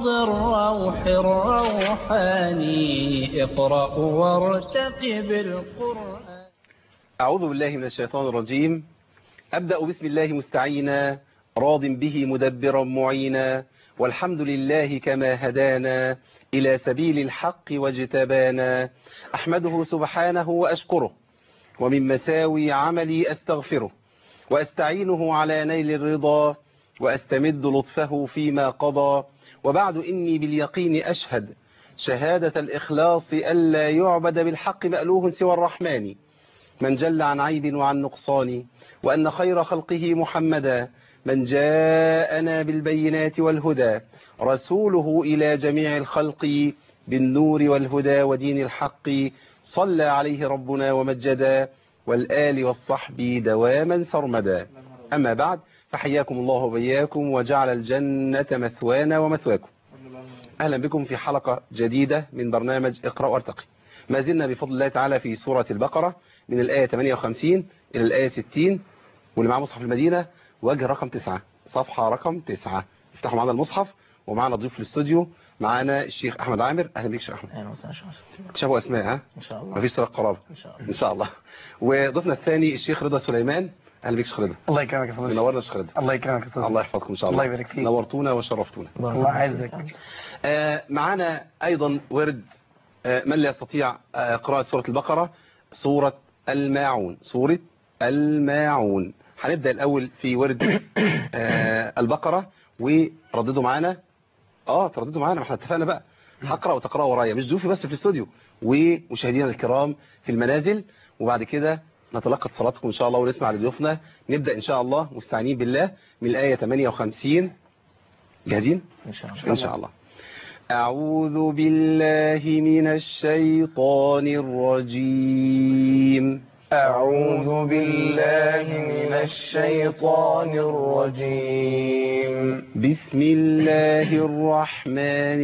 رياض الروح الروحاني اقرأ وارتقب القرآن أعوذ بالله من الشيطان الرجيم أبدأ بسم الله مستعينا راض به مدبرا معينا والحمد لله كما هدانا إلى سبيل الحق واجتبانا أحمده سبحانه وأشكره ومن مساوي عملي أستغفره وأستعينه على نيل الرضا وأستمد لطفه فيما قضى وبعد إني باليقين أشهد شهادة الإخلاص ألا يعبد بالحق مألوه سوى الرحمن من جل عن عيب وعن نقصان وأن خير خلقه محمدا من جاءنا بالبينات والهدى رسوله إلى جميع الخلق بالنور والهدى ودين الحق صلى عليه ربنا ومجدا والآل والصحب دواما سرمدا أما بعد فحياكم الله وبياكم وجعل الجنة مثوانا ومثواكم أهلا بكم في حلقة جديدة من برنامج اقرأ وارتقي ما زلنا بفضل الله تعالى في سورة البقرة من الآية 58 إلى الآية 60 واللي معاه مصحف المدينة وجه رقم 9 صفحة رقم 9 افتحوا معنا المصحف ومعنا ضيوف في الاستوديو معانا الشيخ أحمد عامر أهلا بك شيخ أحمد اهلا وسهلا شكرا. تشابهوا أسماء ها ان شاء الله مفيش سرق قرابة ان شاء الله إن شاء الله وضيفنا الثاني الشيخ رضا سليمان أهلا بك شيخ رضا الله يكرمك يا فضيلة منورنا يا شيخ رضا الله يكرمك يا استاذ الله يحفظكم إن شاء الله الله يبارك فيك. نورتونا وشرفتونا الله يعزك آه، معنا أيضا ورد آه، من لا يستطيع آه، قراءة سورة البقرة سورة الماعون سورة الماعون هنبدأ الأول في ورد آه، البقرة ورددوا معانا اه ترددوا معانا ما احنا اتفقنا بقى هقرأ وتقرأوا ورايا مش ضيوفي بس في الاستوديو ومشاهدينا الكرام في المنازل وبعد كده نتلقى اتصالاتكم ان شاء الله ونسمع لضيوفنا نبدأ ان شاء الله مستعينين بالله من الآية 58 جاهزين؟ ان شاء الله إن شاء الله أعوذ بالله من الشيطان الرجيم أعوذ بالله من الشيطان الرجيم بسم الله الرحمن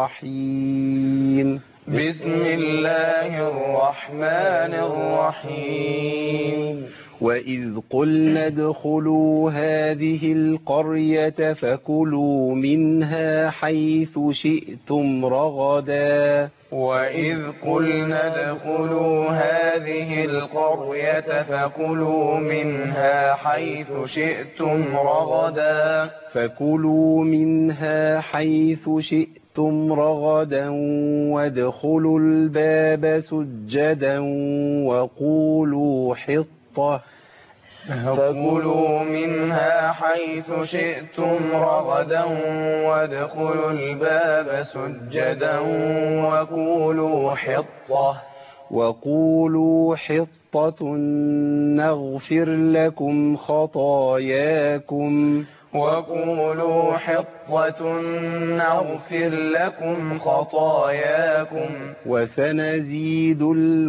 الرحيم بسم الله الرحمن الرحيم وإذ قلنا ادخلوا هذه القرية فكلوا منها حيث شئتم رغدا وإذ قلنا ادخلوا هذه القرية فكلوا منها حيث شئتم رغدا فكلوا منها حيث شئتم رغدا وادخلوا الباب سجدا وقولوا حطة فكلوا منها حيث شئتم رغدا وادخلوا الباب سجدا وقولوا حطة وقولوا حطة نغفر لكم خطاياكم وقولوا حطة نغفر لكم خطاياكم وسنزيد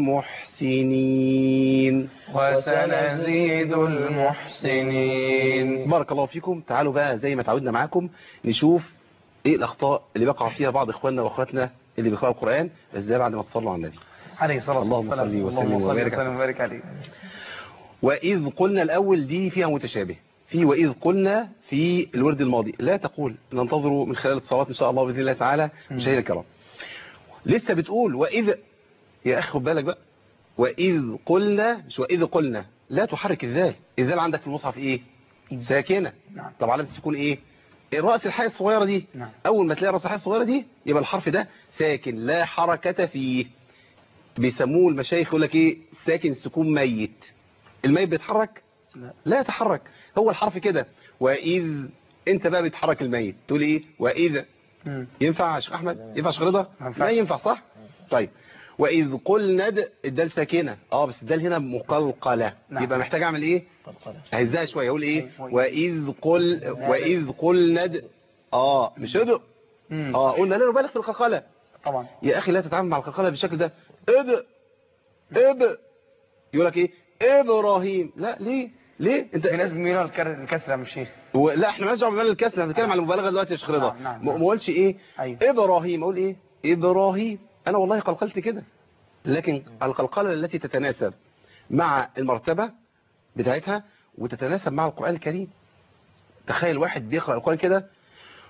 المحسنين وسنزيد المحسنين بارك الله فيكم تعالوا بقى زي ما تعودنا معاكم نشوف ايه الاخطاء اللي بقع فيها بعض اخواننا واخواتنا اللي بيقرأوا القرآن بس ده بعد ما تصلوا على النبي عليه الصلاة اللهم والسلام صل وسلم اللهم صل وبارك وسلم وبارك عليه وإذ قلنا الأول دي فيها متشابه في وإذ قلنا في الورد الماضي لا تقول ننتظر من خلال الاتصالات إن شاء الله بإذن الله تعالى مشاهدينا الكرام لسه بتقول وإذ يا أخي خد بالك بقى وإذ قلنا مش وإذ قلنا لا تحرك الذال الذال عندك في المصحف إيه ساكنة نعم. طب علامة السكون إيه الرأس الحية الصغيرة دي نعم. أول ما تلاقي الرأس الحية الصغيرة دي يبقى الحرف ده ساكن لا حركة فيه بيسموه المشايخ يقول لك إيه ساكن سكون ميت الميت بيتحرك لا. لا يتحرك هو الحرف كده وإذ انت بقى بتحرك الميت تقول ايه وإذا مم. ينفع يا شيخ احمد ينفع يا شيخ رضا ما ينفعش. لا ينفع صح طيب وإذ قلنا د- الدال ساكنة اه بس الدال هنا مقلقلة نعم. يبقى محتاج اعمل ايه اهزها شوية اقول ايه طيب. وإذ قل وإذ قلنا د- اه مش ادق مم. اه قلنا لا نبالغ في القلقلة طبعا يا اخي لا تتعامل مع القلقلة بالشكل ده ادق ادق يقول لك ايه ابراهيم لا ليه ليه انت في ناس بيميلوا الكر- الكسرة يا شيخ و... لا احنا مالناش دعوه بمال الكسر احنا بنتكلم على المبالغه دلوقتي يا شيخ رضا نعم، نعم، ما نعم. ما اقولش ايه أيوة. ابراهيم اقول ايه ابراهيم انا والله قلقلت كده لكن القلقله التي تتناسب مع المرتبه بتاعتها وتتناسب مع القران الكريم تخيل واحد بيقرا القران كده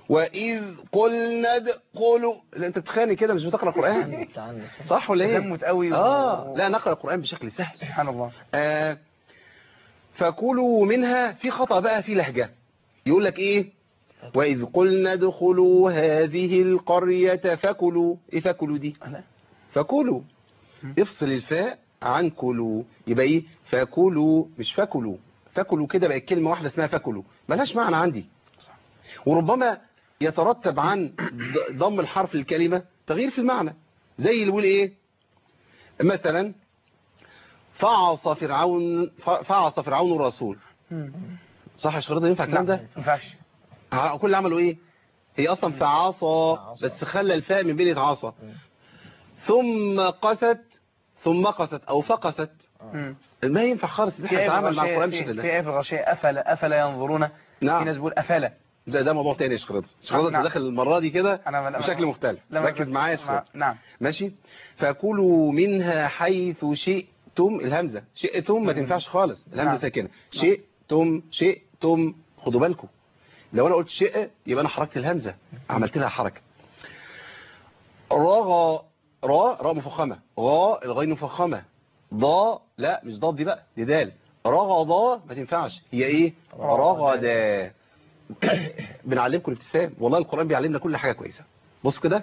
وإذ قلنا ادخلوا لا انت بتخاني كده مش بتقرأ قرآن انت عندك صح ولا ايه تزمت قوي و- اه لا نقرأ القرآن بشكل سهل سبحان الله آه فكلوا منها في خطأ بقى في لهجة يقول لك ايه وإذ قلنا ادخلوا هذه القرية فكلوا ايه فكلوا دي لا. فكلوا افصل الفاء عن كلوا يبقى ايه فكلوا مش فكلوا فكلوا كده بقت كلمة واحدة اسمها فكلوا ملهاش معنى عندي صح. وربما يترتب عن ض- ضم الحرف للكلمة تغيير في المعنى زي اللي يقول ايه مثلا فعص فرعون ف- فعص فرعون الرسول مم. صح يا شريط ينفع الكلام لا، ده ما ينفعش ع- كل اللي عملوا ايه هي اصلا فعصى بس خلى الفاء من بين عصى ثم قست ثم قست او فقست مم. ما ينفع خالص ان في احنا آية في نتعامل مع الغشية القرآن في بالشكل في ده آية في الغشية أفلا أفلا ينظرون في نعم ناس بيقول أفلا ده ده موضوع تاني يا شريط شريط انت نعم. داخل المرة دي كده أنا لا- بشكل مختلف لا، ما- ركز معايا يا شريط نعم ماشي فكلوا منها حيث شئتم الهمزة شئتم ما تنفعش خالص الهمزة نعم. ساكنة شئتم شئتم خدوا بالكم لو انا قلت شئ يبقى انا حركت الهمزة عملت لها حركة رغى را را مفخمة غا الغين مفخمة ضا لا مش ضاد دي بقى دي دال رغضا ما تنفعش هي ايه رغدا بنعلمكم الابتسام والله القرآن بيعلمنا كل حاجة كويسة بص كده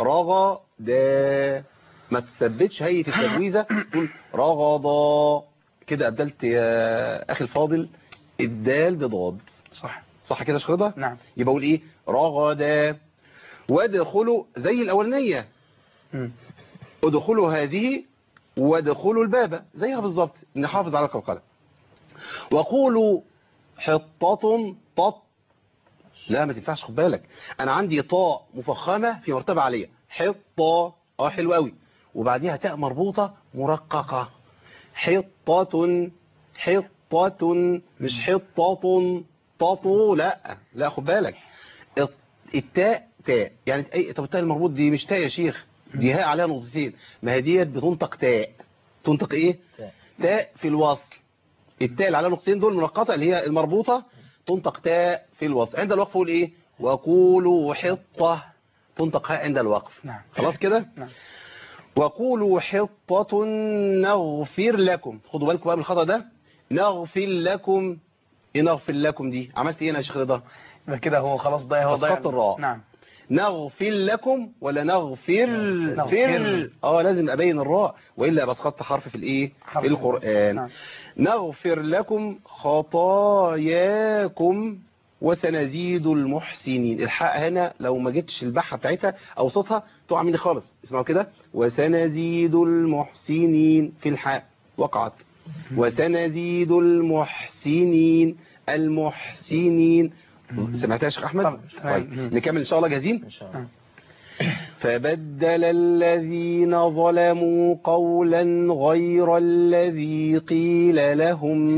رغدا ما تثبتش هيئة التجويزة تقول رغضا كده أبدلت يا أخي الفاضل الدال بضاد صح صح كده يا شريطة نعم يبقى أقول إيه رغدا وادخلوا زي الأولانية مم. ادخلوا هذه وادخلوا الباب زيها بالظبط نحافظ على القلقلة وقولوا حطة طط لا ما تنفعش خد بالك انا عندي طاء مفخمة في مرتبة عالية حطة اه حلو قوي وبعديها تاء مربوطة مرققة حطة حطة مش حطة ططو لا لا خد بالك الط- التاء تاء يعني اي طب التاء المربوط دي مش تاء يا شيخ دي هاء عليها نقطتين ما هي ديت بتنطق تاء تنطق ايه تاء. تاء في الوصل التاء اللي عليها نقطتين دول منقطه اللي هي المربوطه تنطق تاء في الوصل عند الوقف قول ايه وقولوا حطه تنطق هاء عند الوقف نعم خلاص كده نعم وقولوا حطة نغفر لكم خدوا بالكم بقى من الخطأ ده نغفر لكم ايه نغفر لكم دي عملت ايه انا يا شيخ رضا يبقى كده هو خلاص ضيع هو ضيع أسقطت الراء. نعم نغفر لكم ولا نغفر نغفر. فر اه لازم ابين الراء والا ابقى اسقطت حرف في الايه حرف. في القران نعم. نغفر لكم خطاياكم وسنزيد المحسنين الحق هنا لو ما جبتش البحة بتاعتها او صوتها تقع مني خالص اسمعوا كده وسنزيد المحسنين في الحاء وقعت وسنزيد المحسنين المحسنين سمعتها يا شيخ احمد طبعا. تمام. طيب نكمل ان شاء الله جاهزين ان شاء الله فبدل الذين ظلموا قولا غير الذي قيل لهم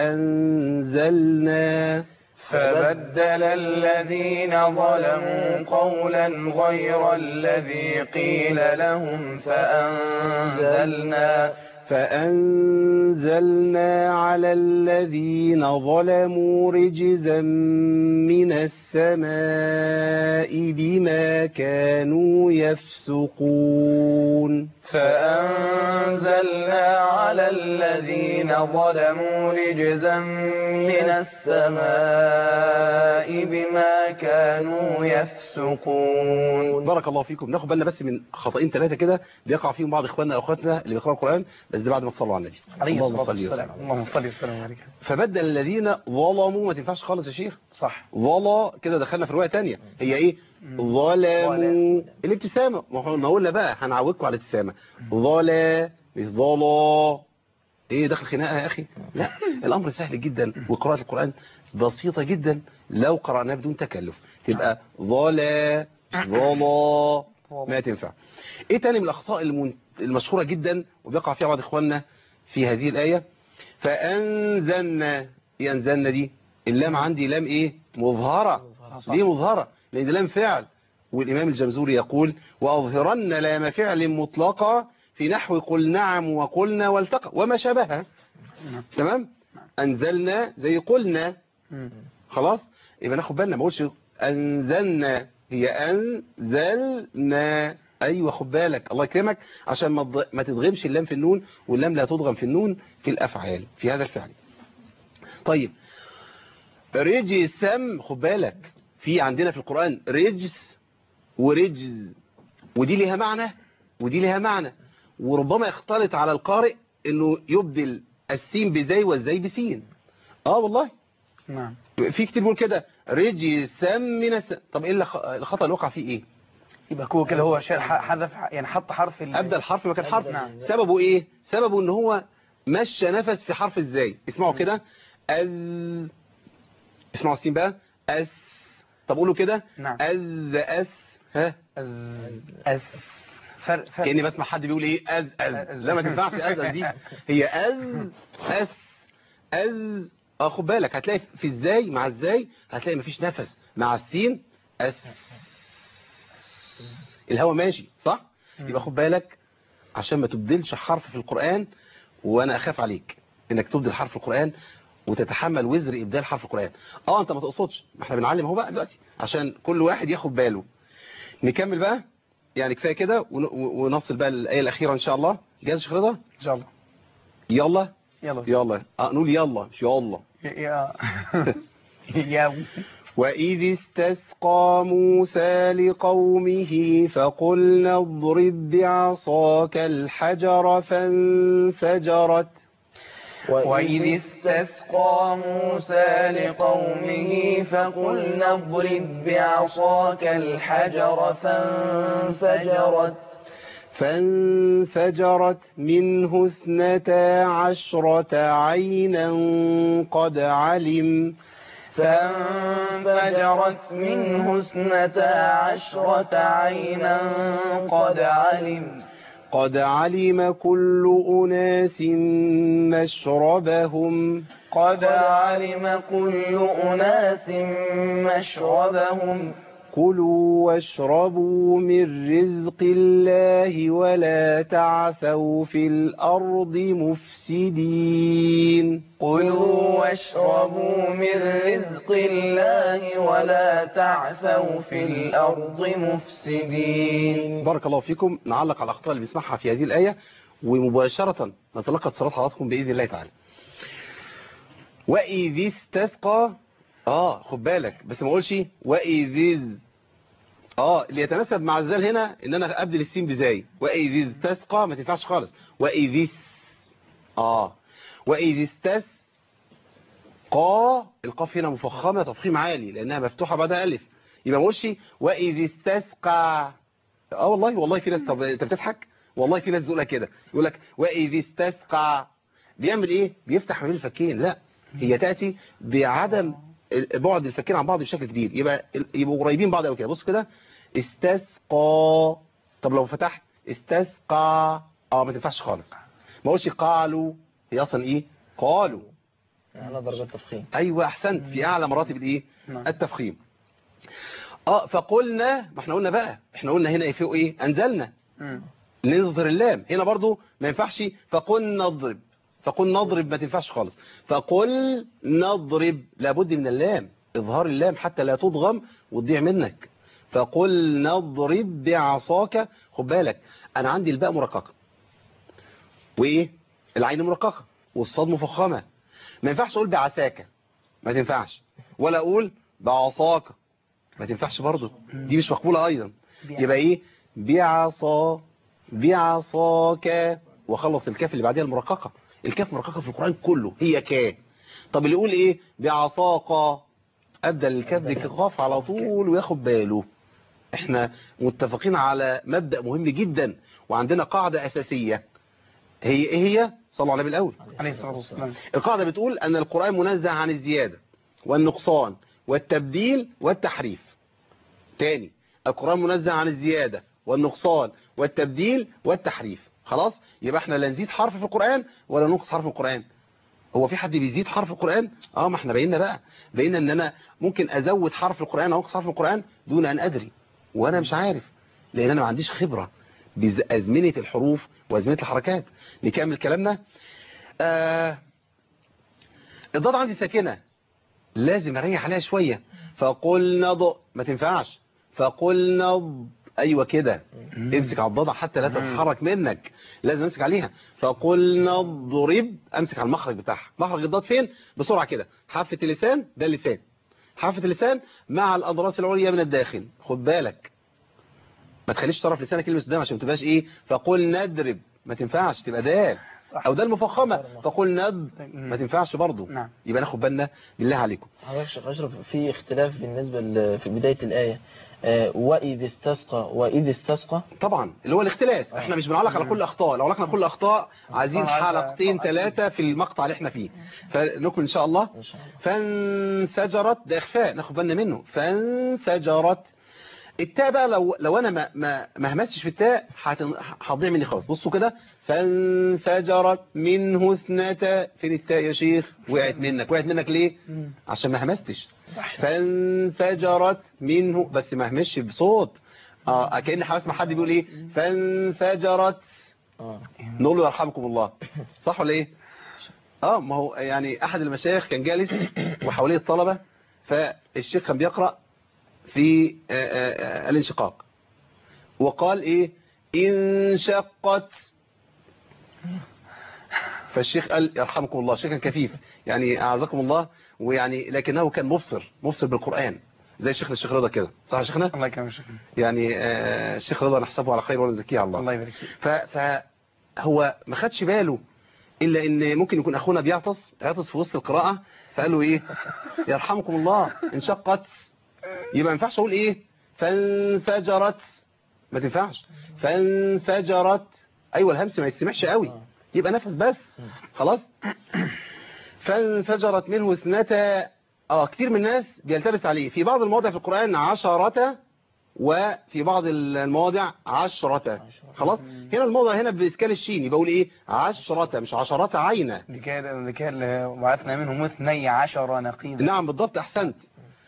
فأنزلنا فبدل الذين ظلموا قولا غير الذي قيل لهم فأنزلنا فأنزلنا على الذين ظلموا رجزا من السماء بما كانوا يفسقون فأنزلنا على الذين ظلموا رجزا من السماء بما كانوا يفسقون بارك الله فيكم ناخد بالنا بس من خطأين ثلاثة كده بيقع فيهم بعض اخواننا واخواتنا اللي بيقرأوا القرآن بس ده بعد ما صلوا على النبي عليه اللهم الصلاة صل وسلم والسلام اللهم صل وسلم عليك فبدل الذين ظلموا ما تنفعش خالص يا شيخ صح ظلا كده دخلنا في رواية تانية هي ايه ظلموا الابتسامة ما هو ما قلنا بقى هنعودكم على الابتسامة ظلا مش ظلا ايه دخل خناقة يا اخي لا الامر سهل جدا وقراءة القرآن بسيطة جدا لو قرأناه بدون تكلف تبقى ظلا ظلا ما تنفع ايه تاني من الاخطاء المن- المشهورة جدا وبيقع فيها بعض اخواننا في هذه الآية فأنزلنا ايه أنزلنا دي اللام عندي لام ايه مظهرة صح. ليه مظهرة لان دي لام فعل والامام الجمزوري يقول واظهرن لام فعل مطلقة في نحو قل نعم وقلنا والتقى وما شابهها نعم. تمام انزلنا زي قلنا مم. خلاص يبقى ناخد بالنا ما اقولش أنزلنا هي أنزلنا أيوة خد بالك الله يكرمك عشان ما تض- ما تضغمش اللام في النون واللام لا تضغم في النون في الأفعال في هذا الفعل طيب رجسم خد بالك في عندنا في القرآن رجس ورجز ودي لها معنى ودي لها معنى وربما يختلط على القارئ انه يبدل السين بزي والزي بسين اه والله نعم في كتير بيقول كده رجسا من الس... طب ايه اللي خ- الخطأ اللي وقع فيه ايه يبقى هو كده هو شال- ح- حذف يعني حط حرف ال- ابدا الحرف مكان حرف نعم. سببه ايه سببه ان هو مشى نفس في حرف ازاي اسمعوا كده از اسمعوا السين بقى اس طب قولوا كده نعم. از اس ها أز أز فرق فرق كاني بسمع حد بيقول ايه از از لا ما تنفعش از از دي هي از اس از اه خد بالك هتلاقي في ازاي مع ازاي هتلاقي مفيش نفس مع السين اس الهوا ماشي صح يبقى خد بالك عشان ما تبدلش حرف في القرآن وانا اخاف عليك انك تبدل حرف في القرآن وتتحمل وزر ابدال حرف القرآن اه انت ما تقصدش ما احنا بنعلم اهو بقى دلوقتي عشان كل واحد ياخد باله نكمل بقى يعني كفايه كده ون- ونصل بقى الايه الاخيره ان شاء الله جاهز يا شيخ رضا إن شاء الله يلا يلا يلا اه نقول يلا مش يلا يا يا وإذ استسقى موسى لقومه فقلنا اضرب بعصاك الحجر فانفجرت وإذ استسقى موسى لقومه فقلنا اضرب بعصاك الحجر فانفجرت فانفجرت منه اثنتا عشرة عينا قد علم فانفجرت منه اثنتا عشرة عينا قد علم قد علم كل أناس مشربهم قد علم كل أناس مشربهم كلوا واشربوا من رزق الله ولا تعثوا في الأرض مفسدين كلوا واشربوا من رزق الله ولا تعثوا في الأرض مفسدين بارك الله فيكم نعلق على الأخطاء اللي بنسمعها في هذه الآية ومباشرة نتلقى اتصالات حضراتكم بإذن الله تعالى وإذ استسقى آه خد بالك بس ما أقولش وإذ اه اللي يتناسب مع الزال هنا ان انا ابدل السين بزاي واذ استسقى ما تنفعش خالص واذ اس- اه واذ استسقى القاف هنا مفخمه تفخيم عالي لانها مفتوحه بعدها الف يبقى ما اقولش واذ استسقى اه والله والله في ناس طب انت بتضحك والله في ناس بتقولها كده يقول لك واذ استسقى بيعمل ايه بيفتح ما بين الفكين لا هي تاتي بعدم بعد الفكين عن بعض بشكل كبير يبقى يبقوا قريبين بعض قوي كده بص كده استسقى طب لو فتحت استسقى اه ما تنفعش خالص ما اقولش قالوا هي اصلا ايه قالوا على درجة تفخيم ايوه احسنت في اعلى مراتب الايه نعم. التفخيم اه فقلنا ما احنا قلنا بقى احنا قلنا هنا فيه ايه انزلنا مم. نظهر اللام هنا برضو ما ينفعش فقل نضرب فقل نضرب ما تنفعش خالص فقل نضرب لابد من اللام اظهار اللام حتى لا تضغم وتضيع منك فقل نضرب بعصاك خد بالك انا عندي الباء مرققه وايه العين مرققه والصاد مفخمه ما ينفعش اقول بعساك ما تنفعش ولا اقول بعصاك ما تنفعش برضو دي مش مقبوله ايضا يبقى ايه بعصا بعصاك وخلص الكاف اللي بعدها المرققة الكاف مرققة في القرآن كله هي كا طب اللي يقول ايه بعصاك ابدل الكاف دي كقاف على طول وياخد باله احنا متفقين على مبدأ مهم جدا وعندنا قاعدة اساسية هي ايه هي صلوا على النبي الاول عليه الصلاة والسلام القاعدة بتقول ان القرآن منزه عن الزيادة والنقصان والتبديل والتحريف تاني القرآن منزه عن الزيادة والنقصان والتبديل والتحريف خلاص يبقى احنا لا نزيد حرف في القرآن ولا ننقص حرف في القرآن هو في حد بيزيد حرف في القرآن اه ما احنا بينا بقى بينا ان انا ممكن ازود حرف في القرآن او انقص حرف في القرآن دون ان ادري وانا مش عارف لان انا ما عنديش خبرة بأزمنة الحروف وأزمنة الحركات نكمل كلامنا آه الضاد عندي ساكنة لازم اريح عليها شوية فقلنا ض ما تنفعش فقلنا ض ايوه كده امسك على الضاد حتى لا تتحرك منك لازم امسك عليها فقلنا اضرب امسك على المخرج بتاعها مخرج الضاد فين بسرعه كده حافه اللسان ده اللسان حافه اللسان مع الاضراس العليا من الداخل خد بالك ما تخليش طرف لسانك يلمس قدام عشان ما تبقاش ايه فقل ندرب ما تنفعش تبقى دال صح. او ده المفخمه فقل ند ما تنفعش برضه نعم. يبقى ناخد بالنا بالله عليكم حضرتك شيخ أشرف في اختلاف بالنسبة ل- في بداية الآية آه، وإذ استسقى وإذ استسقى طبعا اللي هو الاختلاس احنا مش بنعلق على كل اخطاء لو علقنا على كل اخطاء عايزين طبعاً عايزة- حلقتين طبعاً. ثلاثه في المقطع اللي احنا فيه فنكمل ان شاء الله إن شاء الله فانفجرت ده اخفاء ناخد بالنا منه فانفجرت التاء بقى لو لو انا ما ما ما همسش في التاء هتن- هتضيع مني خالص بصوا كده فانفجرت منه اثنتا فين التاء يا شيخ وقعت منك وقعت منك ليه مم. عشان ما همستش صح فانفجرت منه بس ما همش بصوت اه كأن حاسس حد بيقول ايه فانفجرت آه. نقول له يرحمكم الله صح ولا ايه اه ما هو يعني احد المشايخ كان جالس وحواليه الطلبة فالشيخ كان بيقرأ في آه، آه، آه، الانشقاق وقال ايه انشقت فالشيخ قال يرحمكم الله الشيخ كان كفيف يعني اعزكم الله ويعني لكنه كان مبصر مبصر بالقرآن زي شيخنا الشيخ رضا كده صح يا شيخنا الله يكرمك شكرا يعني آه، الشيخ رضا نحسبه على خير ولا نزكيه على الله الله يبارك فيك ف... فهو ما خدش باله الا ان ممكن يكون اخونا بيعطس يعطس في وسط القراءه فقال له ايه يرحمكم الله انشقت يبقى ما ينفعش اقول ايه فانفجرت ما تنفعش فانفجرت ايوه الهمس ما يستمعش قوي يبقى نفس بس خلاص فانفجرت منه اثنتا اه كتير من الناس بيلتبس عليه في بعض المواضع في القرآن عشرة وفي بعض المواضع عشرة خلاص هنا الموضع هنا بإسكان الشين يبقى اقول ايه عشرة مش عشرة عينة لكي لكي وبعثنا منهم اثني عشر نقيبا نعم بالضبط احسنت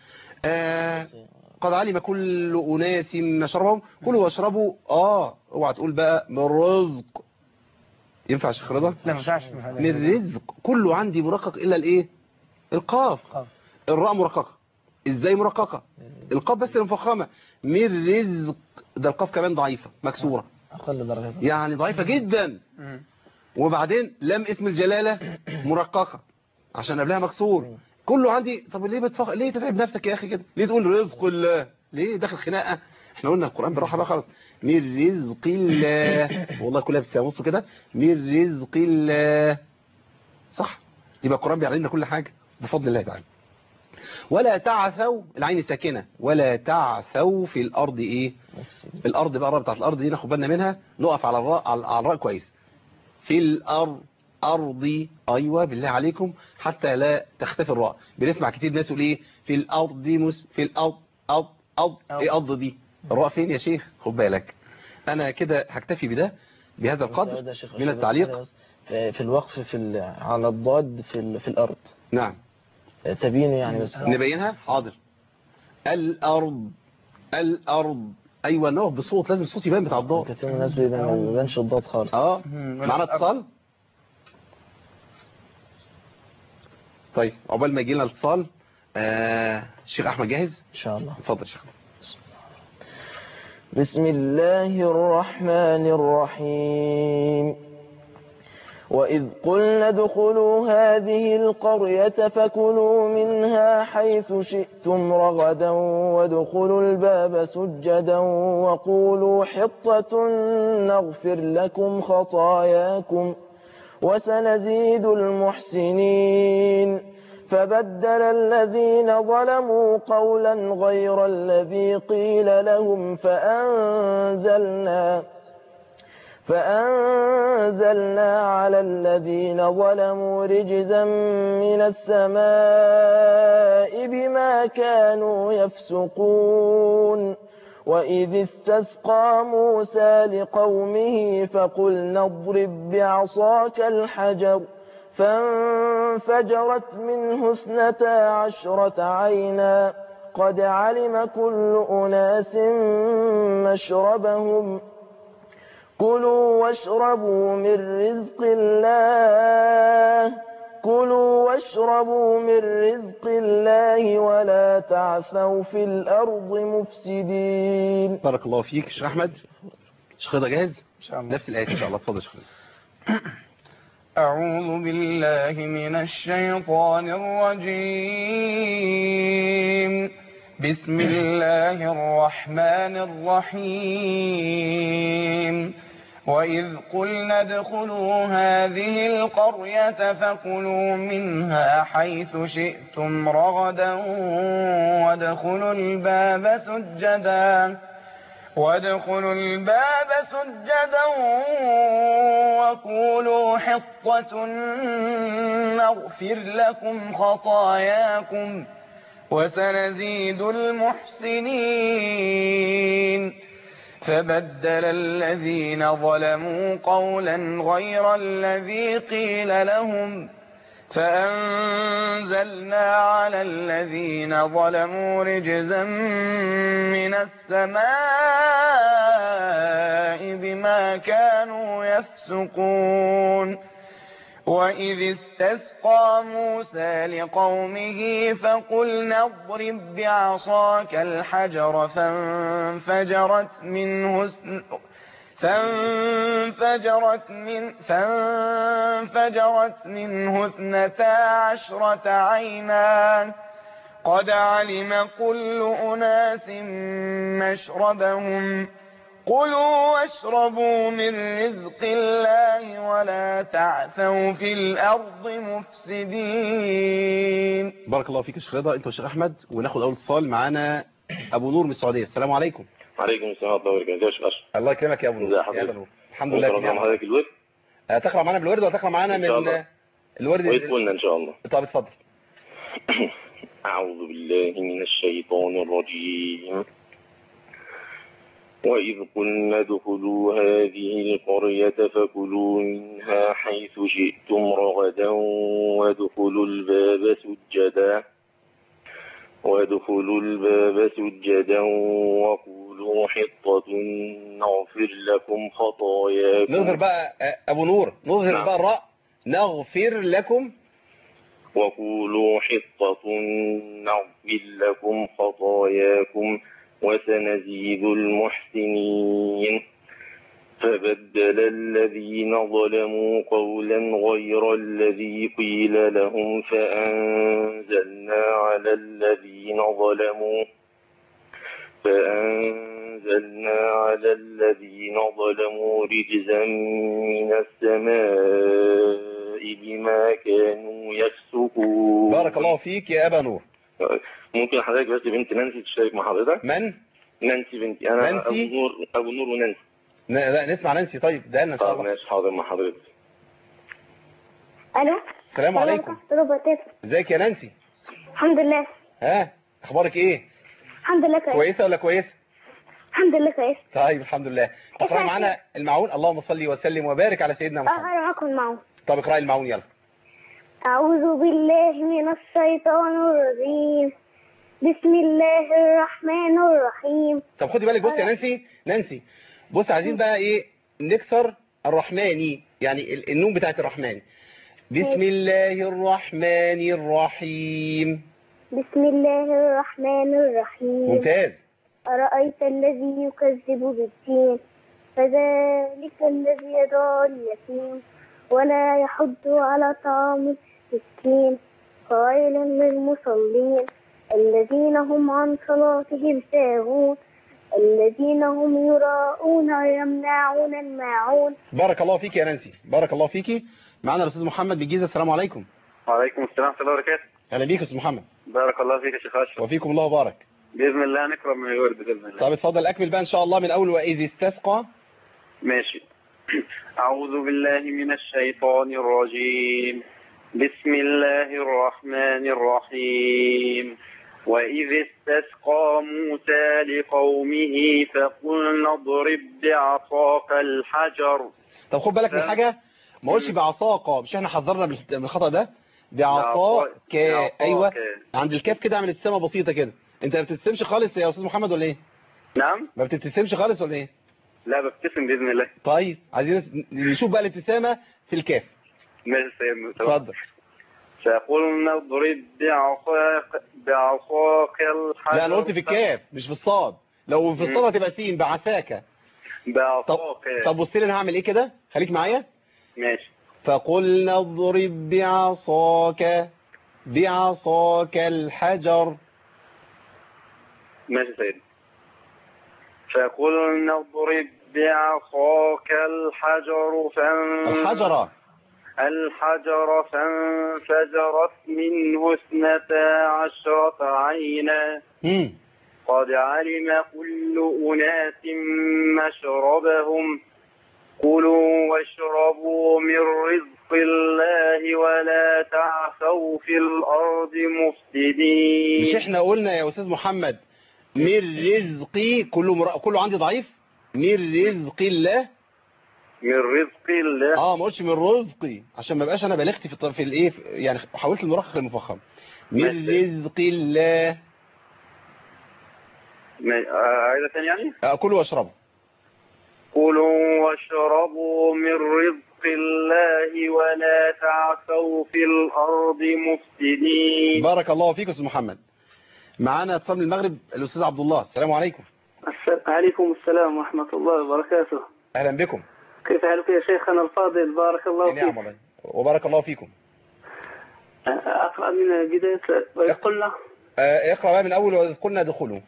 آه قد علم كل أناس مشربهم كلوا واشربوا اه اوعى تقول بقى من رزق ينفع يا شيخ رضا لا ما ينفعش ما ينفعش. من رزق كله عندي مرقق إلا الإيه القاف قاف. الراء مرققة إزاي مرققة القاف بس المفخمة من رزق ده القاف كمان ضعيفة مكسورة أقل درجة يعني ضعيفة جدا مم. وبعدين لم اسم الجلالة مرققة عشان قبلها مكسور كله عندي طب ليه بتفخ... ليه تتعب نفسك يا أخي كده ليه تقول رزق الله ليه داخل خناقة احنا قلنا القرآن بالراحة بقى خلاص من رزق الله والله كلها بتساوي نص كده من رزق الله صح يبقى القرآن بيعلمنا كل حاجة بفضل الله تعالى ولا تعثوا العين ساكنة ولا تعثوا في الأرض إيه الأرض بقى الراء بتاعت الأرض دي ناخد بالنا منها نقف على الراء على على الراء كويس في الأرض أرضي أيوة بالله عليكم حتى لا تختفي الراء بنسمع كتير ناس يقول إيه في الأرض مس في الأرض أرض أرض إيه أرض دي الراء فين يا شيخ خد بالك أنا كده هكتفي بده بهذا القدر من التعليق في في الوقف في ال- على الضاد في ال- في الأرض نعم تبينه يعني بس نبينها حاضر الأرض الأرض أيوة نوع بصوت لازم الصوت يبان بتاع الضاد كثير من الناس بيبان- ما بيبانش الضاد خالص اه مم. معنا اتصال طيب عقبال ما يجي لنا الاتصال آه الشيخ احمد جاهز إن شاء الله اتفضل يا شيخ بسم الله الرحمن الرحيم وإذ قلنا ادخلوا هذه القرية فكلوا منها حيث شئتم رغدا وادخلوا الباب سجدا وقولوا حطة نغفر لكم خطاياكم وسنزيد المحسنين فبدل الذين ظلموا قولا غير الذي قيل لهم فأنزلنا فأنزلنا على الذين ظلموا رجزا من السماء بما كانوا يفسقون وإذ استسقى موسى لقومه فقلنا اضرب بعصاك الحجر فانفجرت منه اثنتا عشرة عينا قد علم كل أناس مشربهم كلوا واشربوا من رزق الله كلوا واشربوا من رزق الله ولا تعثوا في الأرض مفسدين بارك الله فيك شيخ احمد شيخ رضا جاهز إن شاء الله نفس الايه ان شاء الله اتفضل يا شيخ رضا أعوذ بالله من الشيطان الرجيم بسم الله الرحمن الرحيم وإذ قلنا ادخلوا هذه القرية فكلوا منها حيث شئتم رغدا وادخلوا الباب سجدا وادخلوا الباب سجدا وقولوا حطة نغفر لكم خطاياكم وسنزيد المحسنين فبدل الذين ظلموا قولا غير الذي قيل لهم فأنزلنا على الذين ظلموا رجزا من السماء بما كانوا يفسقون وإذ استسقى موسى لقومه فقلنا اضرب بعصاك الحجر فانفجرت منه اثن- فانفجرت من فانفجرت منه اثنتا عشرة عينا قد علم كل أناس مشربهم كلوا واشربوا من رزق الله ولا تعثوا في الأرض مفسدين بارك الله فيك يا شيخ رضا انت والشيخ احمد وناخد اول اتصال معانا ابو نور من السعوديه السلام عليكم عليكم السلام ورحمة الله وبركاته يا شيخ أشرف الله يكرمك يا ابو ازي نور حضرتك؟ يا أبو نور الحمد لله ممكن أقرأ بنعمة. حضرتك الورد آه، تقرا معانا بالورد ولا تقرا معانا إن شاء من الله. الورد وإذ قلنا إن شاء الله طب اتفضل أعوذ بالله من الشيطان الرجيم وإذ قلنا ادخلوا هذه القرية فكلوا منها حيث شئتم رغدا وادخلوا الباب سجدا وادخلوا الباب سجدا وقولوا حطة نغفر لكم خطاياكم نظهر بقى آه، ابو نور نظهر نعم. بقى الراء نغفر لكم وقولوا حطة نغفر لكم خطاياكم وسنزيد المحسنين فبدل الذين ظلموا قولا غير الذي قيل لهم فأنزلنا على الذين ظلموا فأنزلنا على الذين ظلموا رجزا من السماء بما كانوا يفسقون بارك الله فيك يا ابا نور ممكن حضرتك بس بنت نانسي تشترك مع حضرتك من نانسي بنتي انا نانسي؟ ابو نور ابو نور ونانسي ن- لا نسمع نانسي طيب ده لنا ان شاء طب الله ماشي حاضر مع حضرتك الو السلام عليكم ربطت ازيك يا نانسي الحمد لله ها اخبارك ايه الحمد لله كويس كويسه ولا كويسه الحمد لله كويس طيب الحمد لله اقرأ معانا المعون اللهم صل وسلم وبارك على سيدنا محمد اقرا معاكم معه طب اقرأي المعون يلا اعوذ بالله من الشيطان الرجيم بسم الله الرحمن الرحيم طب خدي بالك بص يا نانسي نانسي بص عايزين بقى ايه نكسر الرحماني يعني ال- النون بتاعت الرحمن بسم الله الرحمن الرحيم بسم الله الرحمن الرحيم ممتاز أرأيت الذي يكذب بالدين فذلك الذي يدعو اليتيم ولا يحض على طعام المسكين فويل للمصلين الذين هم عن صلاتهم ساهون الذين هم يراءون ويمنعون الماعون بارك الله فيك يا نانسي بارك الله فيكي معانا الاستاذ محمد بالجيزه السلام عليكم وعليكم السلام ورحمة الله وبركاته اهلا بيك يا استاذ محمد بارك الله فيك يا شيخ أشرف وفيكم الله بارك بإذن الله نقرأ من الورد بإذن الله طب اتفضل اكمل بقى ان شاء الله من اول واذ استسقى ماشي أعوذ بالله من الشيطان الرجيم بسم الله الرحمن الرحيم وإذ استسقى موسى لقومه فقلنا اضرب بعصاك الحجر طب خد بالك من نعم. حاجه ما اقولش بعصاك مش احنا حذرنا من من الخطا ده بعصاك بعصاك. ايوه عند الكاف كده اعمل ابتسامه بسيطه كده انت ما بتبتسمش خالص يا استاذ محمد ولا ايه نعم ما بتبتسمش خالص ولا ايه لا ببتسم بإذن الله طيب عايزين نشوف بقى الابتسامه في الكاف ماشي سيدنا اتفضل فقلنا اضرب بعصاك بعصاك الحجر لا انا قلت في الكاف مش في الصاد لو في الصاد هتبقى سين بعساك طب بعصاك طب بص لي انا هعمل ايه كده خليك معايا ماشي فقلنا اضرب بعصاك بعصاك الحجر ماشي سيدي فقلنا اضرب بعصاك الحجر فان الحجرة الحجر فانفجرت منه اثنتا عشرة عينا مم. قد علم كل أناس مشربهم كلوا واشربوا من رزق الله ولا تعثوا في الأرض مفسدين مش احنا قلنا يا استاذ محمد من رزقي كله مر... كله عندي ضعيف من رزق الله من رزق الله اه ما قلتش من رزقي عشان ما بقاش انا بلغت في الط- في الايه في- يعني حاولت المرخخ المفخم من ماشي. رزق الله ما- آه، عايزة تاني يعني اكلوا واشربوا كلوا واشربوا من رزق الله ولا تعثوا في الأرض مفسدين بارك الله فيك يا استاذ محمد معانا اتصال من المغرب الاستاذ عبد الله السلام عليكم عليكم السلام ورحمة الله وبركاته اهلا بكم كيف حالك يا شيخنا الفاضل بارك الله فيك نعم والله وبارك الله فيكم أقرأ من بداية وإذ قلنا آه، اقرا بقى من اول وإذ قلنا ادخلوا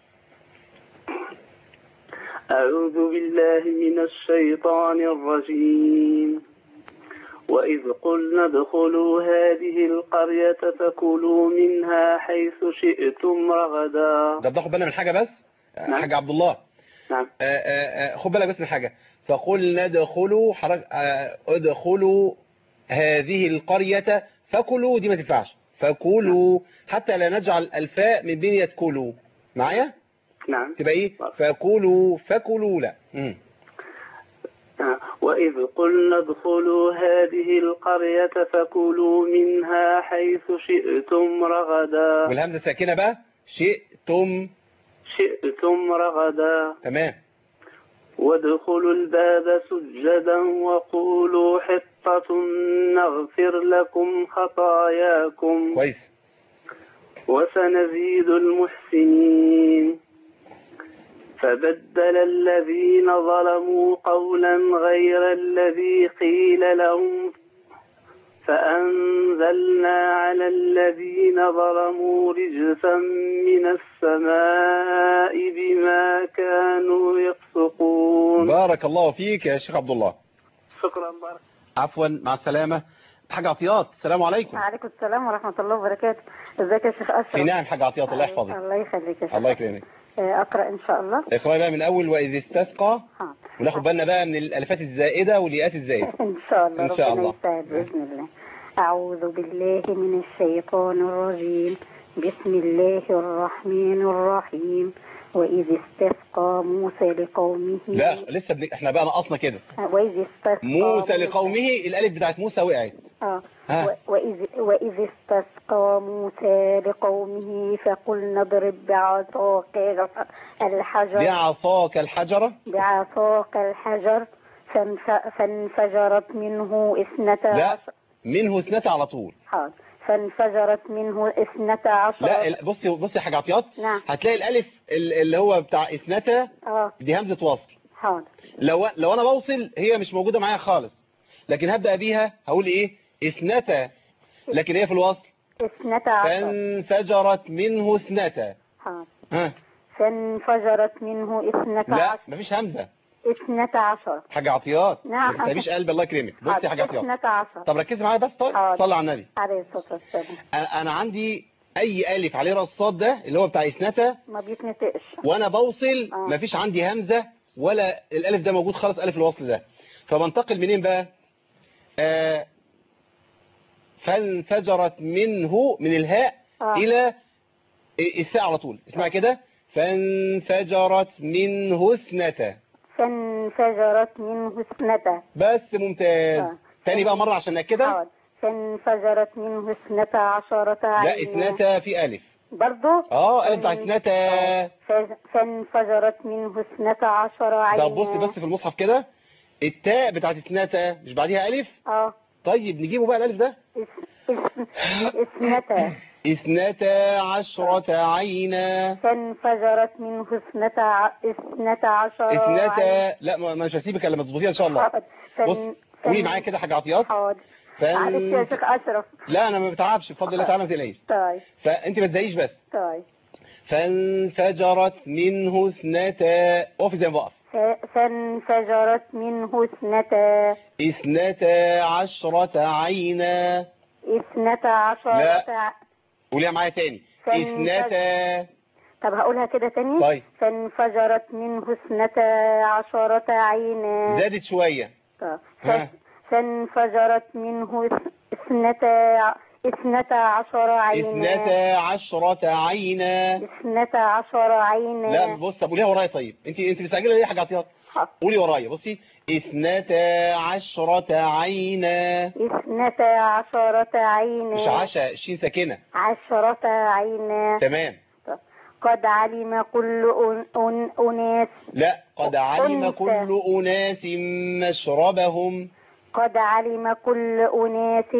أعوذ بالله من الشيطان الرجيم وإذ قلنا ادخلوا هذه القرية فكلوا منها حيث شئتم رغدا ده بتاخد بالنا من حاجه بس آه، نعم. حاجه عبد الله نعم آه، آه، آه، خد بالك بس من حاجة فقلنا ادخلوا حرك آه، ادخلوا هذه القرية فكلوا دي ما تنفعش فكلوا حتى لا نجعل الفاء من بين يدكلوا معايا نعم تبقى ايه فكلوا فكلوا لا مم. آه. وإذ قلنا ادخلوا هذه القرية فكلوا منها حيث شئتم رغدا والهمزة ساكنة بقى شئتم شئتم رغدا تمام وادخلوا الباب سجدا وقولوا حطة نغفر لكم خطاياكم كويس وسنزيد المحسنين فبدل الذين ظلموا قولا غير الذي قيل لهم فأنزلنا على الذين ظلموا رجسا من السماء بما كانوا يفسقون بارك الله فيك يا شيخ عبد الله شكرا بارك عفوا مع السلامة حاج عطيات السلام عليكم وعليكم السلام ورحمة الله وبركاته ازيك يا شيخ أشرف في نعم حاج عطيات الله يحفظك الله يخليك يا شيخ الله يكرمك آه، أقرأ إن شاء الله اقرأي بقى من اول واذ استسقى ها. وناخد بالنا بقى من الالفات الزائدة والياءات الزائدة إن شاء الله إن شاء ربنا الله. يساعد بإذن الله أعوذ بالله من الشيطان الرجيم بسم الله الرحمن الرحيم وإذ استسقى موسى لقومه لا لسه بن... احنا بقى نقصنا كده وإذ استسقى موسى لقومه الالف بتاعت موسى وقعت آه. ها. و- وإذ, وإذ استسقى موسى لقومه فقلنا اضرب بعصاك الحجر بعصاك الحجرة بعصاك الحجر فانف- فانفجرت منه اثنتا لا عشر منه اثنتا على طول حاضر فانفجرت منه اثنتا عشر لا ال- بصي بصي يا حاج عطيات نعم هتلاقي الالف ال- اللي هو بتاع اثنتا اه دي همزة وصل حاضر لو لو انا بوصل هي مش موجودة معايا خالص لكن هبدأ بيها هقول ايه اثنتا لكن هي في الوصل اثنتا عشر فانفجرت منه اثنتا حاضر ها فانفجرت منه اثنتا لا عشر مفيش همزة اثنتا عشر حاج عطيات نعم. ما تتعبيش قلب الله يكرمك بصي يا حاج حاضر. عطيات اثنتا عشر طب ركزي معايا بس طيب حاضر. صلي على النبي عليه الصلاة والسلام انا أنا عندي اي الف عليه راس صاد ده اللي هو بتاع اثنتا ما بيتنطقش وانا بوصل آه. مفيش عندي همزة ولا الالف ده موجود خالص الف الوصل ده فبنتقل منين بقى آه فانفجرت منه من الهاء آه. الى الثاء على طول اسمع كده فانفجرت منه اثنتا فانفجرت منه اثنتا بس ممتاز آه. تاني بقى مرة عشان نأكدها حاضر فانفجرت منه اثنتا عشرة لا عينا اثنتا في الف برضو اه الف بتاع اثنتا ف- فانفجرت منه اثنتا عشر عينا طب بصي بس في المصحف كده التاء بتاعت اثنتا مش بعديها الف اه طيب نجيبه بقى الالف ده اس- اسم- اثنتا اثنتا عشرة عينا فانفجرت منه اثنتا ع- اثنتا عشر عين. اثنتا لا ما ما مش هسيبك الا لما تظبطيها ان شاء الله حاضر. فان- بص قولي فان- معايا كده حاجه عطيات حاضر معلش يا فان شيخ اشرف لا انا ما بتعبش بفضل الله تعالى ما تقلقيش طيب فانت ما تزعيش بس طيب فانفجرت منه اثنتا اقفي زي ما بقف ف- فانفجرت منه اثنتا اثنتا عشرة عينا اثنتا عشرة لا. قوليها معايا تاني فانفج- اثنتا طب هقولها كده تاني طيب. فانفجرت منه اثنتا عشرة عينا زادت شوية طب. ها. ف- فانفجرت منه اث- اثنتا اثنتا عشر عينا اثنتا عشرة عينا اثنتا عشر عينا لا بص طب قوليها ورايا طيب انت انت مستعجله ليه حاجه عطيات حاضر. قولي ورايا بصي اثنتا عشرة عينا اثنتا عشرة عينا مش عشا شين ساكنه عشرة عينا تمام قد علم كل أن أن أناس لا قد علم أنت. كل أناس مشربهم قد علم كل أناس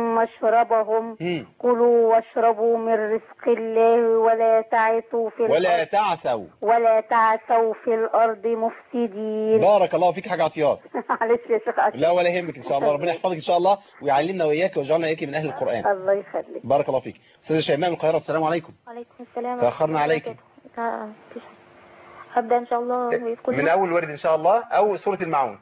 مشربهم مم. كلوا واشربوا من رزق الله ولا تعثوا في ولا الأرض تعثوا ولا تعثوا في الأرض مفسدين بارك الله فيك حاجه عطيات معلش يا شيخ أشرف لا ولا يهمك ان شاء الله ربنا يحفظك ان شاء الله ويعلمنا واياك ويجعلنا اياك من اهل القران الله يخليك بارك الله فيك استاذه شيماء من القاهره السلام عليكم وعليكم السلام تأخرنا عليك. آه، مفيش حاجة. هبدأ إن شاء الله بكل من اول ورد ان شاء الله او سوره المعون